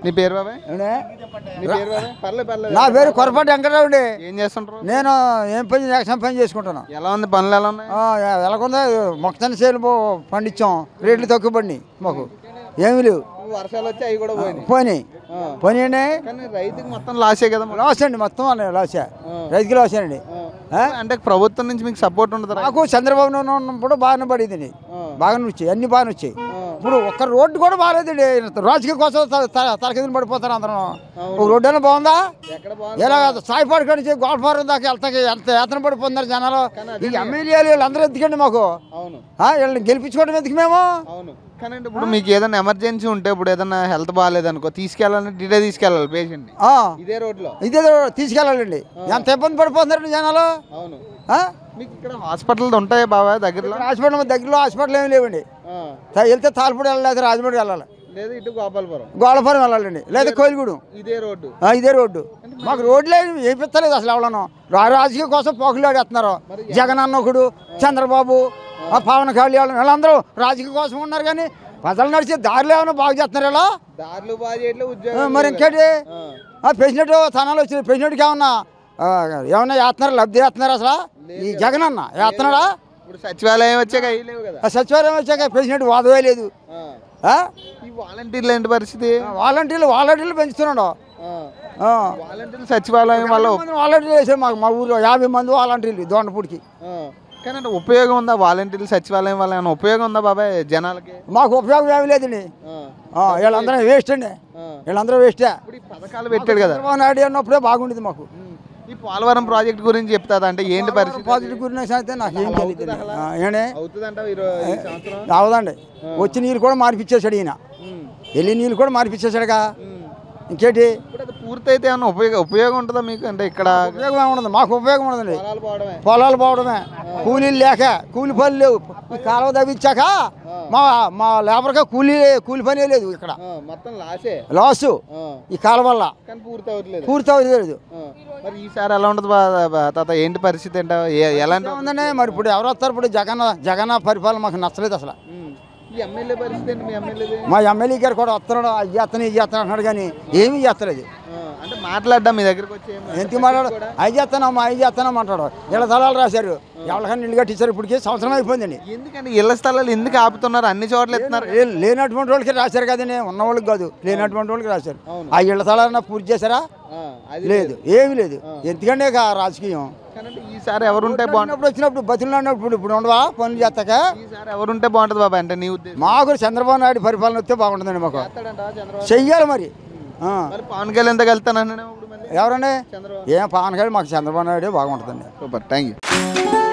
నీ పేరు బాబాయ్ ఏమండే? నీ పేరు బాబాయ్ పర్లేదు పర్లేదు నా పేరు కొరపాటి వెంకటరావు అండి ఏం చేస్తుంటారు నేను ఏం పని యాక్షన్ పని చేసుకుంటాను ఎలా ఉంది పనులు ఎలా ఉన్నాయి ఆ, ఎలాగుందా మొక్కజొన్న చేలు పో- పండించాం రేట్లు తక్కువ పడినాయి మాకు ఏమీ లేవు వర్షాలు వచ్చి అవి కూడా పోయినాయి పోయినాయి ఆ. పోనీయండి కానీ రైతుకి మొత్తం లాసే కదా మరి. లాస్ అండి మొత్తం అన్నీ లాసే రైతుకి లాస్ అండి ఆ. అంటే ప్రభుత్వం నుంచి మీకు సపోర్ట్ ఉంటుందా నాకు చంద్రబాబు నాయుడు ఉన్నప్పుడు బాగానే పడేదండి బాగానే వచ్చాయి అన్ని బాగానే వచ్చాయి ఇప్పుడు ఒక్క రోడ్డు కూడా బాగాలేదండి రాజకీయ కోసం త- త- తల కింద పడిపోతారు అందరం ఒక రోడ్డు అయినా బాగుందా ఎక్కడ బాగుంది ఎలా సాయిపాడు కాడి నుంచి గోల్ఫారం దాకా వెళ్తాకి ఎంత యాత్ర పడిపోతున్నారు జనాలు ఈ ఎమ్మెల్యేలు వీళ్ళందరూ ఎందుకండి మాకు అవును ఆ, వీళ్ళని గెలిపించుకోవడం ఎందుకు మేము అవును కానీ అంటే ఇప్పుడు మీకు ఏదైనా ఎమర్జెన్సీ ఉంటే ఇప్పుడు ఏదైనా హెల్త్ బాగాలేదనుకో తీసుకెళ్ళాలంటే ఇదే తీసుకెళ్ళాలి పేషెంట్ ఆ, ఇదే రోడ్లో ఇదే తీసుకెళ్ళాలండి ఎంత ఇబ్బంది పడిపోతున్నారండి జనాలు అవును ఆ? మీకు ఇక్కడ హాస్పిటల్ ఉంటాయి బాబా దగ్గరలో ఇక్కడ హాస్పిటల్ దగ్గరలో హాస్పిటల్ ఏమి లేవండి ఆ. తా- వెళ్తే తాల్పూడి వెళ్ళాలి రాజమండ్రి వెళ్ళాలి లేదు ఇటు గోపాలపురం గోళపురం వెళ్ళాలండి లేదా కోయిలగూడెం ఇదే రోడ్డు ఆ, ఇదే రోడ్డు మాకు రోడ్లే వేపిస్తలేదు అసలు ఎవడను రా- రాజకీయ కోసం పోకులాడేస్తున్నారు జగన్ అన్న ఒకడు చంద్రబాబు ఆ పవన్ కళ్యాణ్ వీళ్ళందరూ రాజకీయ కోసం ఉన్నారు కానీ ప్రజలు నడిచే దారిలో ఏమైనా బాగు చేస్తున్నారు ఇలా దారులు బాగా చేయట్లేదు ఆ, ఉద్యోగం మరి ఇంకేంటి ఆ ప్రెసిడెంట్ స్థానాలు వచ్చిన ప్రెసిడెంట్కి ఏమన్నా ఆ, ఏమన్నా వేస్తున్నారు లబ్ధి వేస్తున్నారు అసలు ఈ జగన్ అన్న వేస్తున్నాడా ఇప్పుడు సచివాలయం వచ్చాక అయ్యి లేవు కదా ఆ సచివాలయం వచ్చాక ప్రెసిడెంట్ వాదమే లేదు ఆ. ఆ? ఈ వాలంటీర్లు ఏంటి పరిస్థితి వాలంటీర్లు వాలంటీర్లు పెంచుతున్నాడు ఆ. ఆ. వాలంటీర్లు సచివాలయం వల్ల యాభై మంది వాలంటీర్లు వేసారు మాకు మా ఊర్లో యాభై మంది వాలంటీర్లు దొండపూడికి ఆ. కానీ అంటే ఉపయోగం ఉందా వాలంటీర్లు సచివాలయం వల్ల ఏమైనా ఉపయోగం ఉందా బాబాయ్ జనాలకి మాకు ఉపయోగం ఏమి లేదండి ఆ. ఆ, వీళ్ళందరూ వేస్ట్ అండి ఆ. వీళ్ళందరూ వేస్టే ఇప్పుడు ఈ పథకాలు పెట్టాడు కదా చంద్రబాబు నాయుడు అన్నప్పుడే బాగుండేది మాకు ఈ పోలవరం ప్రాజెక్ట్ గురించి చెప్తాదా అంటే ఏంటి పరిస్థితి పాజిటివ్ గురించి అయితే నాకు ఏం తెలియదు ఏనే అవుతుందంట ఈ రో- ఈ సంవత్సరం రావదండి వచ్చి నీళ్ళు కూడా మార్పిచ్చేసాడు ఈయన ఉమ్. వెళ్ళి నీళ్ళు కూడా మార్పిచ్చేసాడుగా ఉమ్. ఇంకేంటి ఇప్పుడు అది పూర్తయితే ఏమైనా ఉపయోగం ఉపయోగం ఉంటుందా మీకు అంటే ఇక్కడ ఉపయోగం ఏముండదు మాకు ఉపయోగం ఉండదండి పొలాలు పోవడమే పొలాలు పోవడమే కూలీలు లేక కూలి పనులు లేవు ఈ కాలువ తవ్వించాక మా మా లేబర్గా కూలీ కూలి పనే లేదు ఇక్కడ ఆ, మొత్తం లాసే లాసు ఆ. ఈ కాలువ వల్ల కానీ పూర్తి అవ్వట్లేదు పూర్తి అవ్వలేదు ఆ. మరి ఈసారి ఎలా ఉంటుంది బా- బా- తాత ఏంటి పరిస్థితి అంటే ఏ- ఎలాంటి ఉందండి మరి ఇప్పుడు ఎవరు వస్తారు ఇప్పుడు జగన్ జగన్ పరిపాలన మాకు నచ్చలేదు అసలు ఉమ్. ఈ ఎమ్మెల్యే పరిస్థితి ఏంటి మీ ఎమ్మెల్యేది మా ఎమ్మెల్యే గారు కూడా వస్తున్నాడు అది చేస్తాను ఇది చేస్తాను అంటున్నాడు కానీ ఏమీ చేస్తలేదు ఆ, అంటే మాట్లాడ్డా మీ దగ్గరికి వచ్చి ఏం- ఎందుకు మాట్లాడు అవి చేస్తానమ్మా అవి చేస్తానమ్మా అంటాడు ఇలా తలాలు రాశారు ఎవరికైనా ఇల్లు కట్టించారు ఇప్పటికి సంవత్సరం అయిపోయిందండి ఎందుకంటే ఇళ్ల స్థలాలు ఎందుకు ఆపుతున్నారు అన్ని చోట్ల ఎత్తున్నారు లే- లేనటువంటి వాళ్ళకి రాశారు కదండి ఉన్న వాళ్ళకి కాదు లేనటువంటి వాళ్ళకి రాశారు ఆ ఇళ్ల స్థలాలన్నా పూర్తి చేశారా ఆ, అది లేదు ఏమీ లేదు ఎందుకంటే ఇక రాజకీయం కానీ అంటే ఈసారి ఎవరుంటే బాగుంటుంది వచ్చినప్పుడు వచ్చినప్పుడు బతులు అన్నప్పుడు ఇప్పుడు ఉండవా పనులు చేస్తాక ఈసారి ఎవరుంటే బాగుంటుంది బాబా అంటే నీ ఉద్దేశం మాకు చంద్రబాబు నాయుడు పరిపాలన వస్తే బాగుంటుందండి మాకు చేస్తాడంట చంద్రబాబు చెయ్యాలి మరి ఆ. మరి పవన్ కళ్యాణ్ ఎంత వెళ్తానన్నా ఇప్పుడు మళ్ళీ ఎవరండి చంద్రబాబు ఏం పవన్ గారు మాకు చంద్రబాబు నాయుడు బాగుంటుందండి సూపర్ థ్యాంక్ యూ